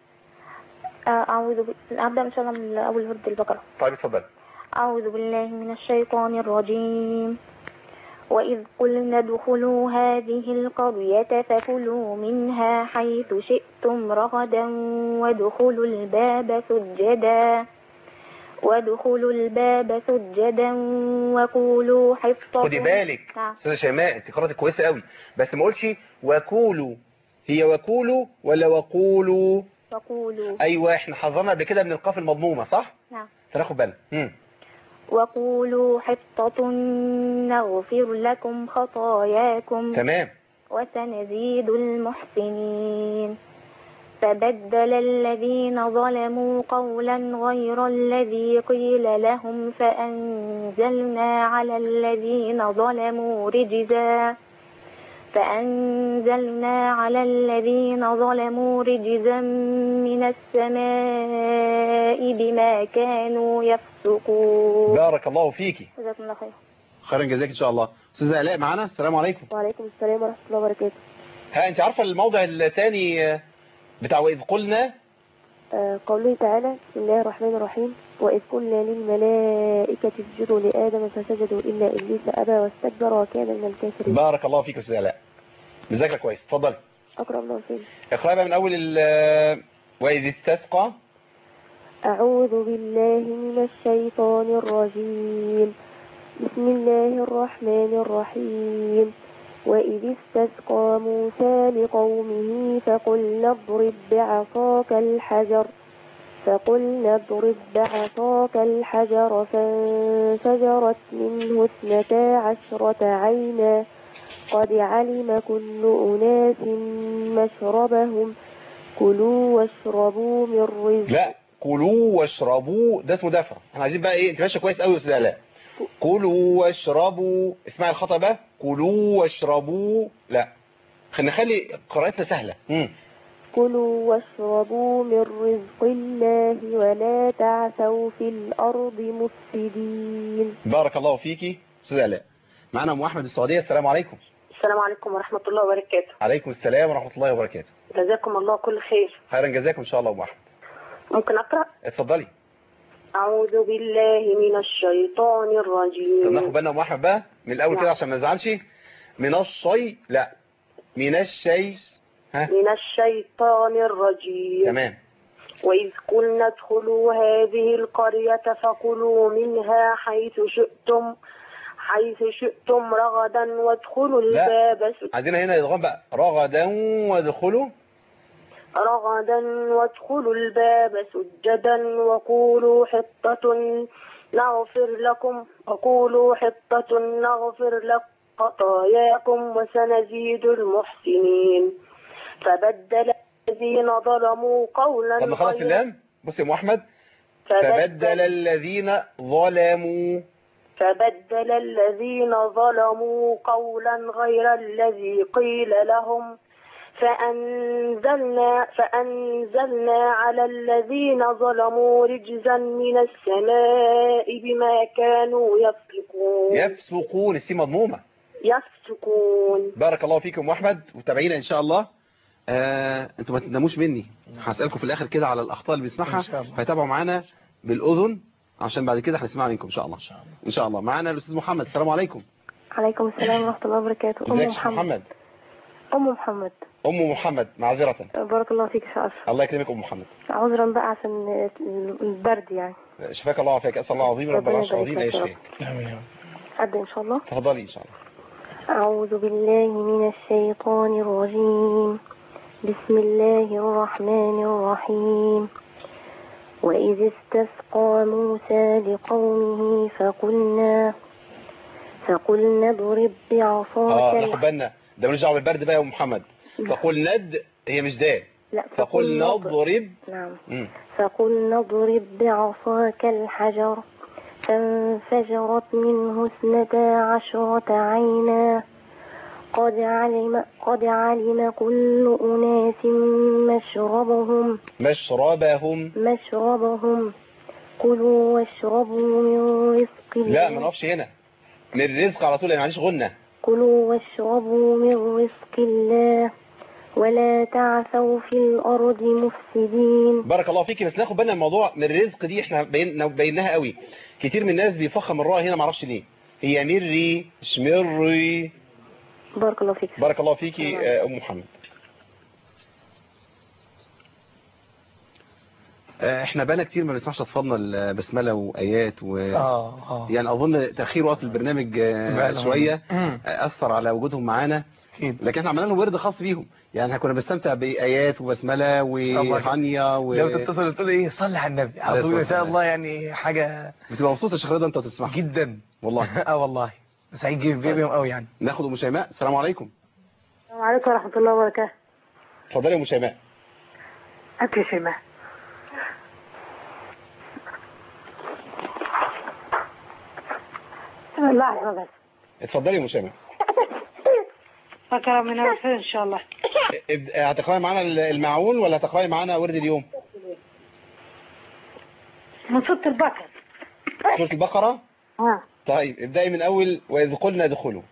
آه، أعوذ ب... هبدأ إن شاء الله من أول ورد البقرة طيب اتفضل أعوذ بالله من الشيطان الرجيم وإذ قلنا ادخلوا هذه القرية فكلوا منها حيث شئتم رغدا وادخلوا الباب سجدا وادخلوا الباب سجدا وقولوا حطة خدي بالك نعم. استاذه شيماء انت قرأت كويسه قوي بس ما قلتش وكولوا هي وكولوا ولا وقولوا وقولوا ايوه احنا حذرنا قبل كده من القاف المضمومه صح نعم فناخد بالنا مم. وقولوا حطة نغفر لكم خطاياكم تمام وسنزيد المحسنين فبدل الذين ظلموا قولا غير الذي قيل لهم فأنزلنا على الذين ظلموا رجزا فأنزلنا على الذين ظلموا رجزا من السماء بما كانوا يفسقون بارك الله فيكي جزاكم الله خير خيرا جزاك ان شاء الله استاذه الاء معانا السلام عليكم وعليكم السلام ورحمة الله وبركاته ها انت عارفه الموضع الثاني بتاع واذ قلنا آه، قوله تعالى بسم الله الرحمن الرحيم وإذ قلنا للملائكة اسجدوا لآدم فسجدوا إلا إبليس أبى واستكبر وكان من الكافرين بارك الله فيك يا استاذه الاء مذاكره كويس اتفضلي أكرم الله فيك اقرأي بقى من اول ال- واذ استسقى أعوذ بالله من الشيطان الرجيم بسم الله الرحمن الرحيم وإذ استسقى موسى لقومه فقلنا اضرب بعصاك الحجر فقلنا اضرب بعصاك الحجر فانفجرت منه اثنتا عشرة عينا قد علم كل أناس مشربهم كلوا واشربوا من رزق لا كلوا واشربوا ده اسمه دفع احنا عايزين بقى ايه انت ماشيه كويس قوي يا استاذه الاء كلوا واشربوا اسمعي الخطأ بقى كلوا واشربوا لا خلينا نخلي قراءتنا سهله امم كلوا واشربوا من رزق الله ولا تعثوا في الأرض مفسدين بارك الله فيكي استاذه الاء معانا ام احمد السعوديه السلام عليكم السلام عليكم ورحمة الله وبركاته عليكم السلام ورحمه الله وبركاته جزاكم الله كل خير خيرا جزاكم ان شاء الله ام احمد ممكن أقرأ اتفضلي أعوذ بالله من الشيطان طب الرجيم ناخد بالنا ام احمد بقى من الاول نعم. كده عشان ما نزعلش من الشيء لا من الشيء ها من الشيطان الرجيم تمام وإذ قلنا ادخلوا هذه القرية فكلوا منها حيث شئتم حيث شئتم رغدا وادخلوا لا. الباب سجدا عايزين هنا يضغم بقى رغدا وادخلوا رغدا وادخلوا الباب سجدا وقولوا حطة نغفر لكم وقولوا حطة نغفر لكم خطاياكم وسنزيد المحسنين فبدل الذين ظلموا قولا طب نخلص غير- اللام بص يا ام احمد فبدل الذين ظلموا فبدل الذين ظلموا قولا غير الذي قيل لهم فأنزلنا فأنزلنا على الذين ظلموا رجزا من السماء بما كانوا يفسقون يفسقون السي مضمومة يفسقون بارك الله فيكم واحمد وتابعينا ان شاء الله آه، انتوا ما تناموش مني هسألكم في الاخر كده على الاخطاء اللي بنسمعها إن شاء الله. فيتابعوا معانا بالاذن عشان بعد كده هنسمعها منكم ان شاء الله ان شاء الله معانا الاستاذ محمد السلام عليكم عليكم السلام ورحمة الله وبركاته أم ازيك يا شيخ محمد محمد أم محمد ام محمد معذرة بارك الله فيك يا شرف الله يكرمك ام محمد عذرا بقى عشان البرد يعني شفاك الله وعافاك اسال الله العظيم رب ربنا العرش العظيم ان يبارك لك يشفيك آمين يا رب. أبدأ إن شاء الله تفضلي ان شاء الله أعوذ بالله من الشيطان الرجيم بسم الله الرحمن الرحيم وإذ استسقى موسى لقومه فقلنا فقلنا اضرب اه بعصاك ناخد بالنا ده ملوش دعوه بالبرد بقى يا ام محمد فقل ند هي مش دال لا فقل نضرب نعم مم. فقلنا اضرب بعصاك الحجر فانفجرت منه اثنتا عشرة عينا قد علم قد علم كل أناس مشربهم مشربهم مشربهم كلوا واشربوا من رزق لا ما الله نقفش هنا من الرزق على طول يعني معلش غنى كلوا واشربوا من رزق الله ولا تعثوا في الأرض مفسدين بارك الله فيكي بس ناخد بالنا من الموضوع من الرزق دي احنا بين بيناها قوي كتير من الناس بيفخم الراء هنا ما اعرفش ليه هي مري مش مري بارك الله فيك بارك الله فيكي آه، ام محمد آه، احنا بقالنا كتير ما بنسمعش اطفالنا البسمله وايات و اه اه يعني اظن تاخير وقت البرنامج آه، بقالهم- شويه مم. آه، اثر على وجودهم معانا اكيد لكن احنا عملنا لهم ورد خاص بيهم يعني كنا بنستمتع بايات وبسمله شاء الله. وهانيا و... لو تتصل تقول ايه صلي على النبي على عليه طول ان الصلاة شاء الله يعني حاجه بتبقى مبسوط يا شيخ رضا انت بتسمعها جدا والله اه والله سعيد جدا بيهم قوي يعني ناخد ام شيماء السلام عليكم السلام عليكم ورحمة الله وبركاته اتفضلي يا ام شيماء أنت يا شيماء لحظة بس اتفضلي يا ام شيماء أقرأ من أول إن شاء الله اب- هتقراي معانا المعون ولا هتقراي معانا ورد اليوم من سورة البقرة سوره البقره ها طيب ابدأي من اول واذ قلنا ادخلوا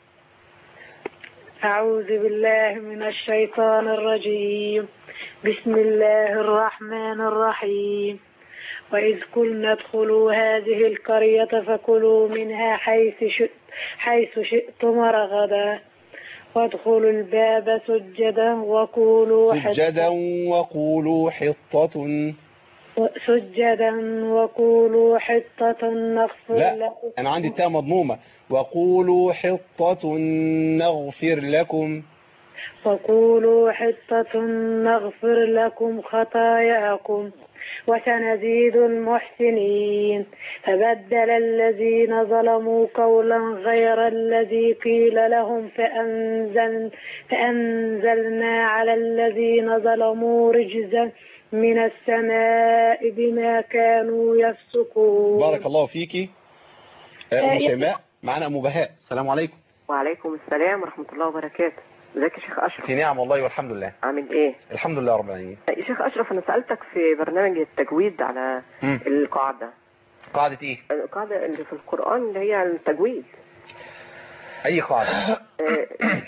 أعوذ بالله من الشيطان الرجيم بسم الله الرحمن الرحيم وإذ قلنا ادخلوا هذه القرية فكلوا منها حيث شئت حيث شئتم رغدا وادخلوا الباب سجدا وقولوا حطة- سجدا وقولوا حطة سجدا وقولوا حطة نغفر لا لكم انا عندي التاء مضمومة وقولوا حطة نغفر لكم وقولوا حطة نغفر لكم خطاياكم وسنزيد المحسنين فبدل الذين ظلموا قولا غير الذي قيل لهم فأنزل فأنزلنا على الذين ظلموا رجزا من السماء بما كانوا يفسقون بارك الله فيكي آه، ام آه، شيماء معانا ام بهاء السلام عليكم وعليكم السلام ورحمة الله وبركاته ازيك يا شيخ أشرف في نعم والله والحمد لله عامل ايه الحمد لله رب العالمين يا شيخ أشرف أنا سألتك في برنامج التجويد على مم. القاعدة قاعدة ايه القاعدة اللي في القرآن اللي هي التجويد اي قاعدة آه،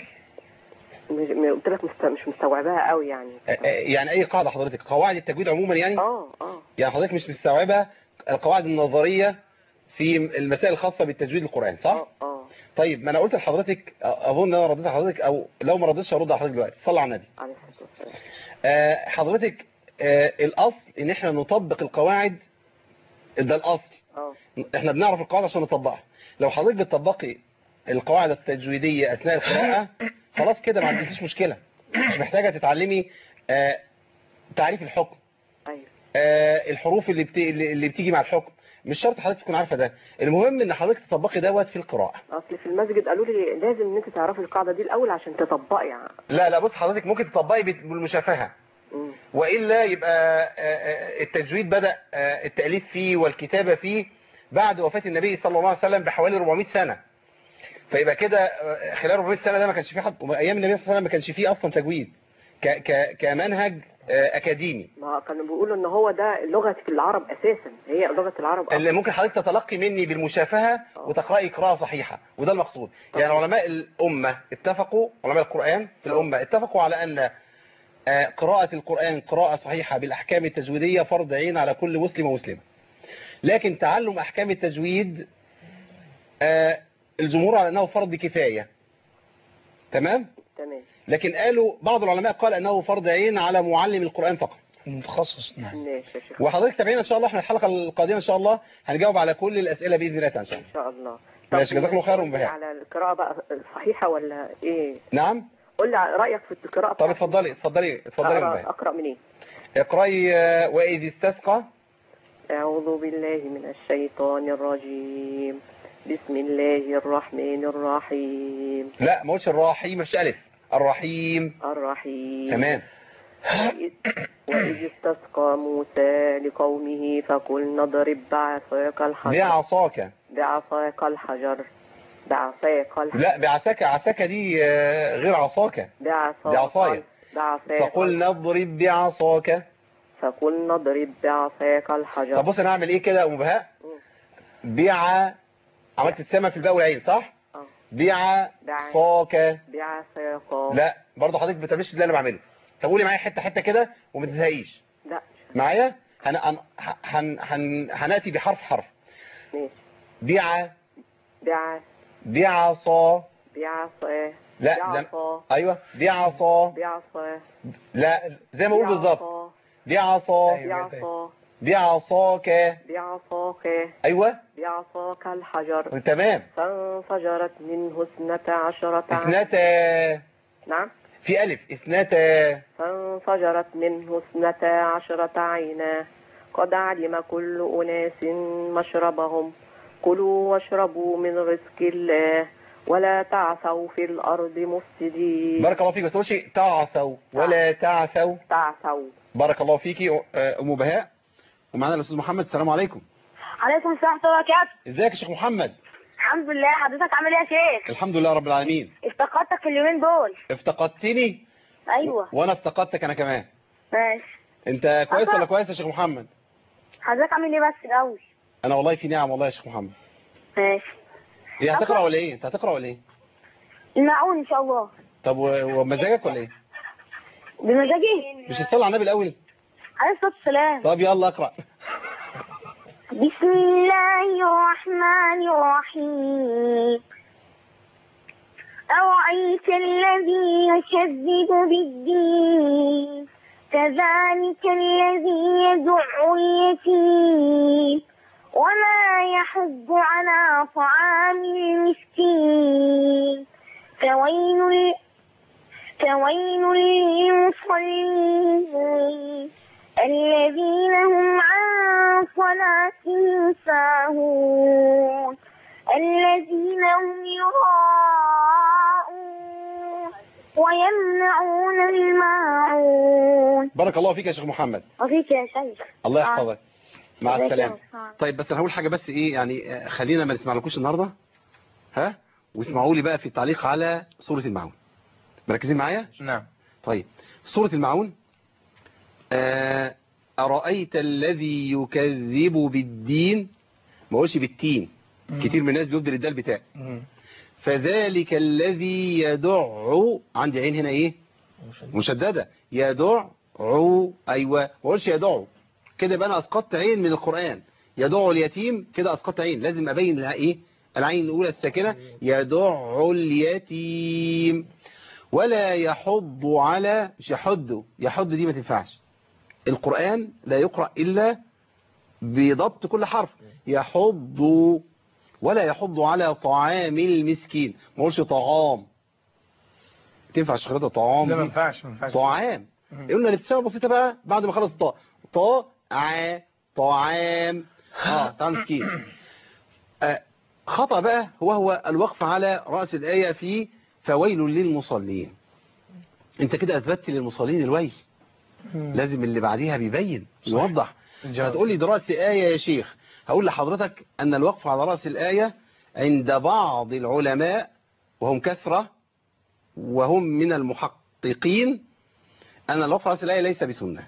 مش- م- قلت لك مست- مش مستوعباها قوي يعني آه، آه، يعني اي قاعدة حضرتك قواعد التجويد عموما يعني اه اه يعني حضرتك مش مستوعبة القواعد النظرية في المسائل الخاصة بالتجويد القرآن صح؟ اه اه طيب ما انا قلت لحضرتك اظن انا رديت لحضرتك او لو ما ردتش هرد على حضرتك دلوقتي صلى على النبي عليه الصلاة والسلام آه، حضرتك آه، الاصل ان احنا نطبق القواعد ده الاصل اه احنا بنعرف القواعد عشان نطبقها لو حضرتك بتطبقي القواعد التجويدية اثناء القراءة خلاص كده ما عندكيش مشكلة مش محتاجة تتعلمي آه، تعريف الحكم ايوه آه، الحروف اللي بت... اللي بتيجي مع الحكم مش شرط حضرتك تكون عارفة ده المهم ان حضرتك تطبقي دوت في القراءة اصل في المسجد قالوا لي لازم ان انت تعرفي القاعدة دي الاول عشان تطبقي يعني لا لا بص حضرتك ممكن تطبقي بت- بالمشافهة وإلا يبقى آه، آه، التجويد بدأ آه، التأليف فيه والكتابة فيه بعد وفاة النبي صلى الله عليه وسلم بحوالي 400 سنة فيبقى كده آه، خلال 400 سنة ده ما كانش فيه حد أيام النبي صلى الله عليه وسلم ما كانش فيه أصلا تجويد ك ك كمنهج آه، أكاديمي ما كانوا بيقولوا ان هو ده لغه العرب اساسا هي لغه العرب اللي ممكن حضرتك تتلقي مني بالمشافهة وتقرأي قراءة صحيحة وده المقصود يعني علماء الأمة اتفقوا علماء القرآن في الأمة اتفقوا على أن آه، قراءة القرآن قراءة صحيحة بالأحكام التجويدية فرض عين على كل مسلم ومسلمة لكن تعلم أحكام التجويد آه، الجمهور على أنه فرض كفاية تمام تمام لكن قالوا بعض العلماء قال أنه فرض عين على معلم القرآن فقط متخصص نعم ماشي يا شيخ وحضرتك تابعينا ان شاء الله احنا الحلقه القادمه ان شاء الله هنجاوب على كل الاسئله باذن الله تعالى ان شاء الله ان شاء الله ماشي جزاك الله خير ام بهاء على القراءه بقى الصحيحه ولا ايه نعم قول لي رايك في القراءه طب اتفضلي اتفضلي اتفضلي يا ام اقرا بهاء اقرا منين اقراي آه، واذ استسقى أعوذ بالله من الشيطان الرجيم بسم الله الرحمن الرحيم لا ما قلتش الرحيم مش الف الرحيم الرحيم تمام وإذ- وإذ استسقى موسى لقومه فقلنا اضرب بعصاك الحجر بعصاك بعصاك الحجر بعصاك الحجر لا بعساك عساك دي آه، غير عصاك بعصاك دي عصاية بعصاك فقلنا اضرب بعصاك فقلنا اضرب بعصاك الحجر طب بص انا هعمل ايه كده يا ام بهاء بيع عملت تسمى في الباء والعين صح بيع صاك بعصاك لا برضه حضرتك ما بتعملش اللي انا بعمله طب قولي معايا حته حته كده وما تزهقيش لا معايا هن... هن... هن... هن... هناتي بحرف حرف ماشي بيع بع بيعصا بعصا لا ده... بعصا ايوه بيعصا بعصا لا زي ما اقول بالظبط بيعصا بعصا بيعصاك بعصاك ايوه بعصاك الحجر تمام فانفجرت منه اثنتا عشرة عين. اثنتا نعم في الف اثنتا فانفجرت منه اثنتا عشرة عينا قد علم كل أناس مشربهم كلوا واشربوا من رزق الله ولا تعثوا في الأرض مفسدين بارك الله فيك بس قولش تعثوا ولا تعثوا تعثوا بارك الله فيكي آه، ام بهاء ومعانا الاستاذ محمد السلام عليكم عليكم السلام ورحمة الله وبركاته ازيك يا شيخ محمد الحمد لله حضرتك عامل ايه يا شيخ الحمد لله رب العالمين افتقدتك اليومين دول افتقدتني ايوه وانا افتقدتك انا كمان ماشي انت كويس ولا كويس يا شيخ محمد حضرتك عامل ايه بس الاول انا والله في نعم والله يا شيخ محمد ماشي ايه هتقرا ولا ايه انت هتقرا ولا ايه المعون ان شاء الله طب و- ومزاجك ولا ايه بمزاجي مش تصلي على النبي الاول عليه الصلاة والسلام طب يلا اقرا بسم الله الرحمن الرحيم أرأيت الذي يكذب بالدين كذلك الذي يدع اليتيم ولا يحض على طعام المسكين فويل فويل للمصلين الذين هم عن صلاتهم ساهون الذين هم يراءون ويمنعون الماعون بارك الله فيك يا شيخ محمد وفيك يا شيخ الله يحفظك مع عليك السلامه السلام. طيب بس انا هقول حاجه بس ايه يعني آه، خلينا ما نسمعلكوش النهارده ها واسمعوا لي بقى في التعليق على سوره المعون مركزين معايا نعم طيب سوره المعون آه، ارايت الذي يكذب بالدين ما اقولش بالتين كتير من الناس بيبدل الدال بتاعي فذلك الذي يدع عندي عين هنا ايه مشددة يدع ايوه ما اقولش يدع كده يبقى انا اسقطت عين من القرآن يدع اليتيم كده اسقطت عين لازم ابين لها ايه العين الاولى الساكنة يدع اليتيم ولا يحض على مش يحض يحض دي ما تنفعش القرآن لا يقرأ إلا بضبط كل حرف يحض ولا يحض على طعام المسكين ما اقولش طعام تنفع شخرطة طعام لا ما دي؟ ينفعش ما ينفعش طعام قلنا الابتسامة بسيطة بقى بعد ما خلص طاء طاء ع طعام اه طعام مسكين آه خطأ بقى هو هو الوقف على رأس الآية في فويل للمصلين انت كده اثبتت للمصلين الويل لازم اللي بعديها بيبين يوضح هتقول لي دراسة آية يا شيخ هقول لحضرتك أن الوقف على رأس الآية عند بعض العلماء وهم كثرة وهم من المحققين أن الوقف على رأس الآية ليس بسنة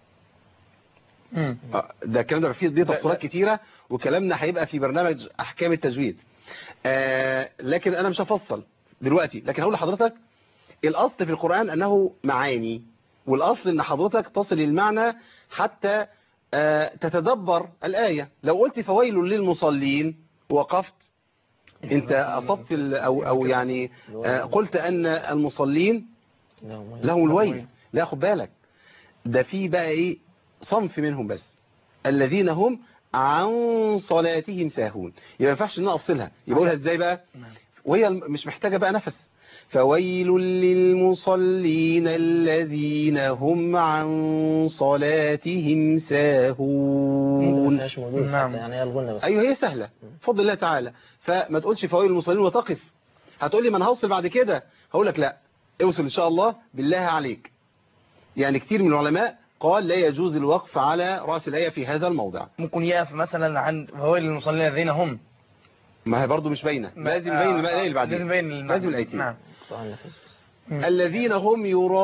مم. آه، ده الكلام ده فيه دي تفصيلات كتيرة وكلامنا هيبقى في برنامج أحكام التجويد آه لكن أنا مش هفصل دلوقتي لكن هقول لحضرتك الأصل في القرآن أنه معاني والأصل أن حضرتك تصل المعنى حتى آه تتدبر الآية لو قلت فويل للمصلين وقفت انت أصبت ال- أو, أو يعني آه قلت أن المصلين لهم الويل لا خد بالك ده في بقى ايه صنف منهم بس الذين هم عن صلاتهم ساهون يبقى ما ينفعش ان انا افصلها يبقى اقولها ازاي بقى وهي الم- مش محتاجه بقى نفس فويل للمصلين الذين هم عن صلاتهم ساهون مش موجود نعم. يعني هي الغنة بس ايوه هي سهله بفضل الله تعالى فما تقولش فوائل المصلين وتقف هتقول لي ما انا هوصل بعد كده هقول لك لا اوصل ان شاء الله بالله عليك يعني كتير من العلماء قال لا يجوز الوقف على راس الايه في هذا الموضع ممكن يقف مثلا عند فوائل المصلين الذين هم ما هي برضه مش باينه ما- لازم يبين آه، الايه اللي بعدين لازم يبين المعنى. لازم الايتين نعم طبعا نفس بس الذين هم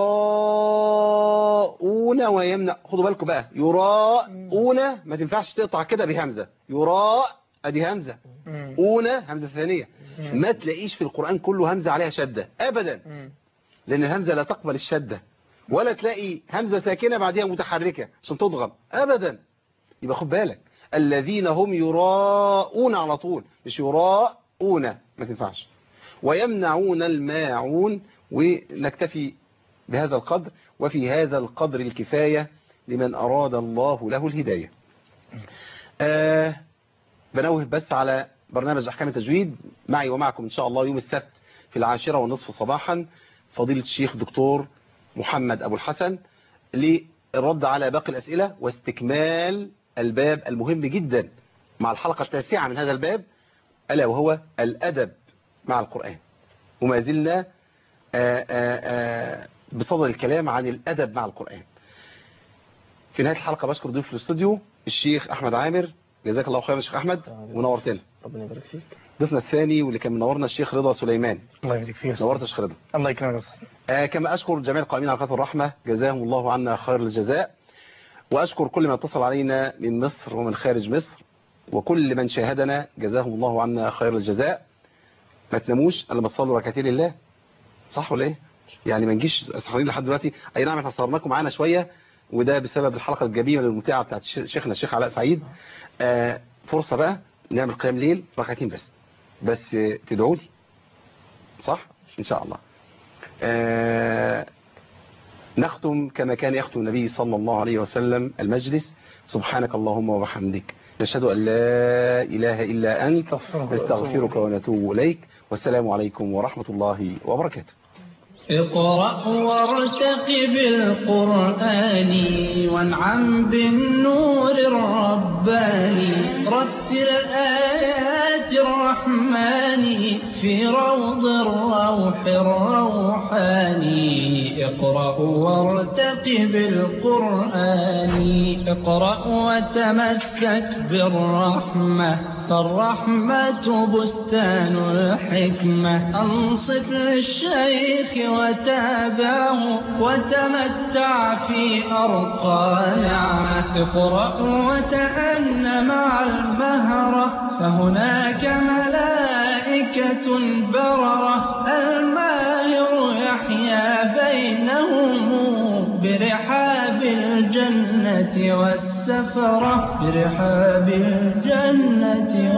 يراءون ويمنع خدوا بالكم بقى يراءون ما تنفعش تقطع كده بهمزه يراء ادي همزه مم. اون همزه ثانيه ما تلاقيش في القران كله همزه عليها شده ابدا مم. لأن الهمزة لا تقبل الشدة ولا تلاقي همزة ساكنة بعدها متحركة عشان تضغم أبدا يبقى خد بالك الذين هم يراءون على طول مش يراءون ما تنفعش ويمنعون الماعون ونكتفي بهذا القدر وفي هذا القدر الكفاية لمن أراد الله له الهداية آه بنوه بس على برنامج أحكام التجويد معي ومعكم إن شاء الله يوم السبت في العاشرة والنصف صباحا فضيلة الشيخ دكتور محمد أبو الحسن للرد على باقي الأسئلة واستكمال الباب المهم جدا مع الحلقة التاسعة من هذا الباب ألا وهو الأدب مع القرآن وما زلنا آآ آآ بصدد الكلام عن الأدب مع القرآن في نهاية الحلقة بشكر ضيوف في الاستوديو الشيخ أحمد عامر جزاك الله خير يا شيخ أحمد ونورتنا ربنا يبارك فيك ضيفنا الثاني واللي كان منورنا الشيخ رضا سليمان الله يبارك فيك يا أستاذ. نورت يا شيخ رضا الله يكرمك يا أستاذ. آه كما أشكر جميع القائمين على قناة الرحمة جزاهم الله عنا خير الجزاء وأشكر كل من اتصل علينا من مصر ومن خارج مصر وكل من شاهدنا جزاهم الله عنا خير الجزاء ما تناموش الا ما تصلوا ركعتين لله صح ولا ايه يعني ما نجيش سهرانين لحد دلوقتي اي نعم احنا صورناكم معانا شويه وده بسبب الحلقه الجميله الممتعه بتاعت ش- شيخنا الشيخ علاء سعيد آه فرصه بقى نعمل قيام ليل ركعتين بس بس آه، تدعوا لي صح ان شاء الله آه نختم كما كان يختم النبي صلى الله عليه وسلم المجلس سبحانك اللهم وبحمدك نشهد أن لا إله إلا أنت نستغفرك ونتوب إليك والسلام عليكم ورحمة الله وبركاته اقرأ وارتقب القرآن وانعم بالنور الرباني رتل آيات الرحمن في روض الروح الروحاني اقرأ وارتقب القرآن اقرأ وتمسك بالرحمة فالرحمة بستان الحكمة أنصت للشيخ وتابعه وتمتع في أرقى نعمة اقرأ وتأن مع المهرة فهناك ملائكة بررة الماهر يحيا بينهم برحاب الجنة والسفرة برحاب الجنة